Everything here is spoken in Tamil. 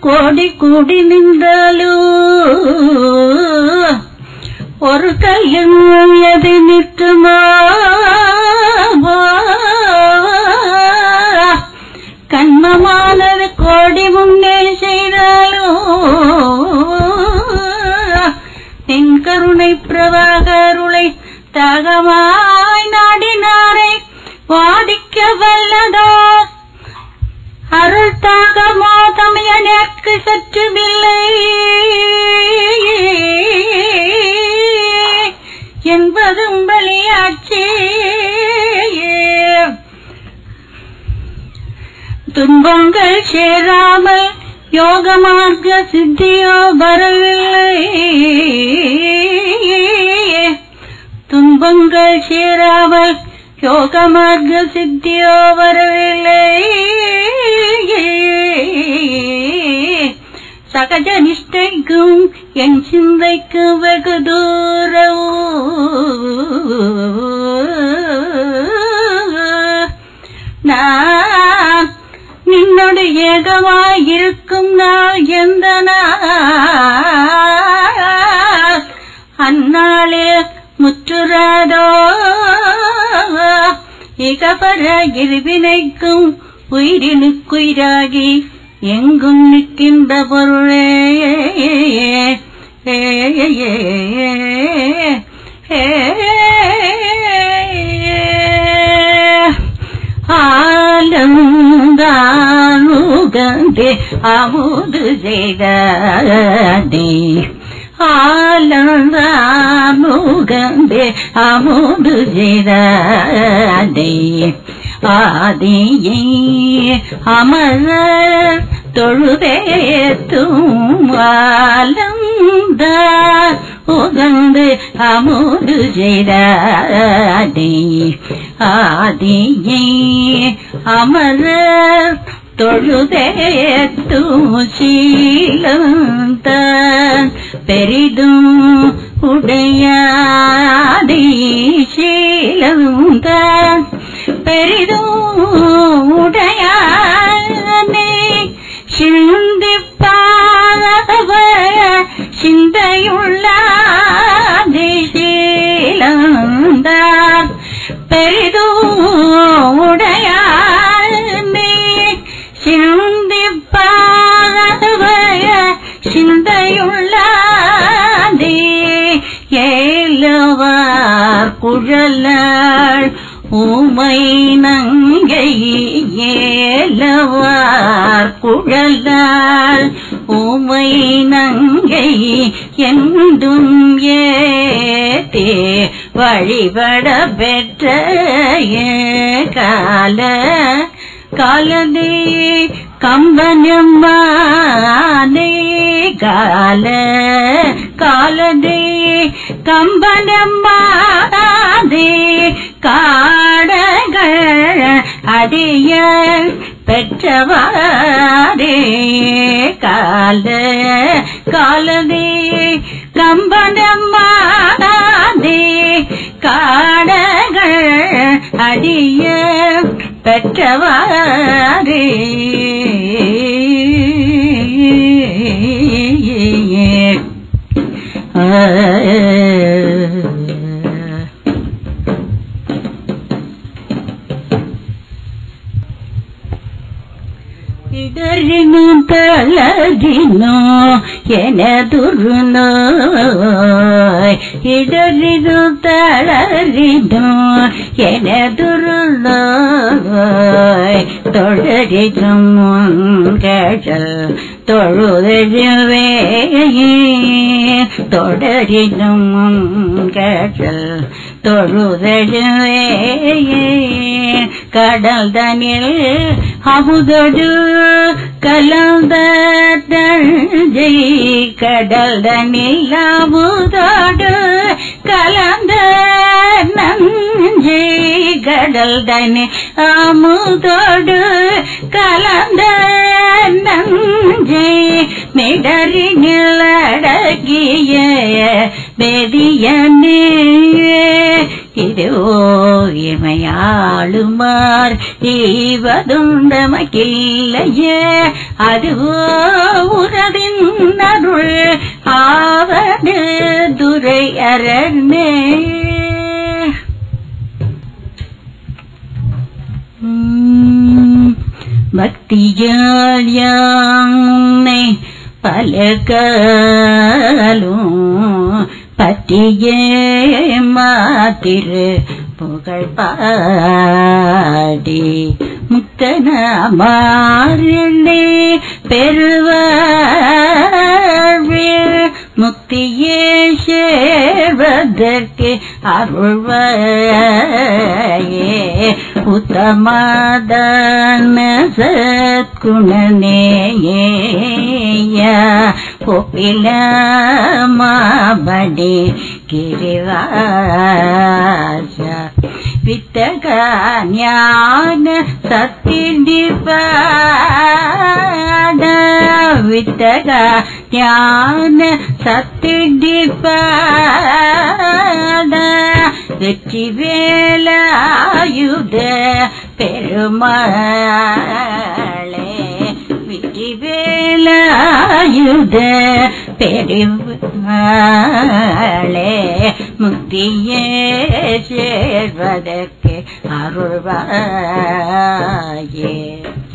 கோடி கூடி நின்றாலும் ஒரு கையும் எது நிற்குமா கண்மமானது கோடி முன்னே செய்தாலும் தென் கருணை பிரபாகருளை தகமாய் நாடினாரை வாடிக்க வல்லதோ அருள் தாகமோ தமையனேற்கு சற்றுமில்லை என்பதும் வெளியாட்சி துன்பங்கள் சேராமல் யோக மார்க்க சித்தியோ வரவில்லை துன்பங்கள் சேராமல் யோக மார்க்க சித்தியோ வரவில்லை சகஜ நிஷ்டைக்கும் என் சிந்தைக்கு வெகு தூரம் நான் நின்னோடு ஏகமாய் இருக்கும் நாள் எந்த நாள் அந்நாளே முற்றுறாதோ இகபர இருவினைக்கும் உயிரினுக்குயிராகி எங்கும் நிற்கின்ற பொருளே ஏ, ஏ, ஏ, ஏ, ஆலந்தானுகந்தே அமுது செய்தே ஆலந்தானுகந்தே அமுது செய்தே ஆதியை அமர தொழுதேத்தும் ஆலந்த உகந்து அமுது செய்தே ஆதியை அமர தொழுதேத்தும் சீலந்த பெரிதும் உடையாதி சீலந்த பெரிதும் உடையானே சிந்திப்பாதவ சிந்தையுள்ள சீலந்தார் பெரிதும் உடையானே சிந்திப்பாதவ சிந்தையுள்ளதே ஏலவார் குழலாள் உமை நங்கை ஏலவார் குழலாள் உமை நங்கை என்றும் ஏத்தே வழிபட பெற்ற கால காலதே கம்பனம்மானே கால காலதே கம்பனம்மாதே காடகள் அடிய பெற்றவாரே கால காலதே கம்பனம்மாதே காடகள் அடிய பெற்றவாரே இடறினு தளரினோ எனதுரு நோய் இடறினு தளரினோ எனதுரு நோய் தொடரிடும் முன்கழல் தொழுதழுவே தொடரிடும் முன்கழல் தொழுதழுவே கடல் தனில் அமுதொடு கலந்த தஞ்சை கடல் தனில் அமுதொடு கலந்த நஞ்சை கடல் தனி அமுதோடு கலந்த நஞ்சை மிடறி நிலடகிய வேதியனே இதுவோ இமையாளுமார் ஈவதுண்டமக்கில்லையே அதுவோ உறவின் அருள் ஆவது துரை அரணே பக்தியால் யானை பலகாலும் பற்றியே மாத்திரு புகழ் பாடி முக்தன மாறே பெறுவாழ்வே முக்தியே சேர்வதற்கு அருள்வாயே உத்தமதான சத்குணனேய ஒப்பில மாபடி கிரிவாச வித்தக ஞான சத்திடிபாட வித்தக ஞான சத்திடிபாட வெற்றி வேலாயுத பெருமாளே வெற்றி வேலாயுத பெருமாளே முக்தியே சேர்வதற்கு அருள்வாயே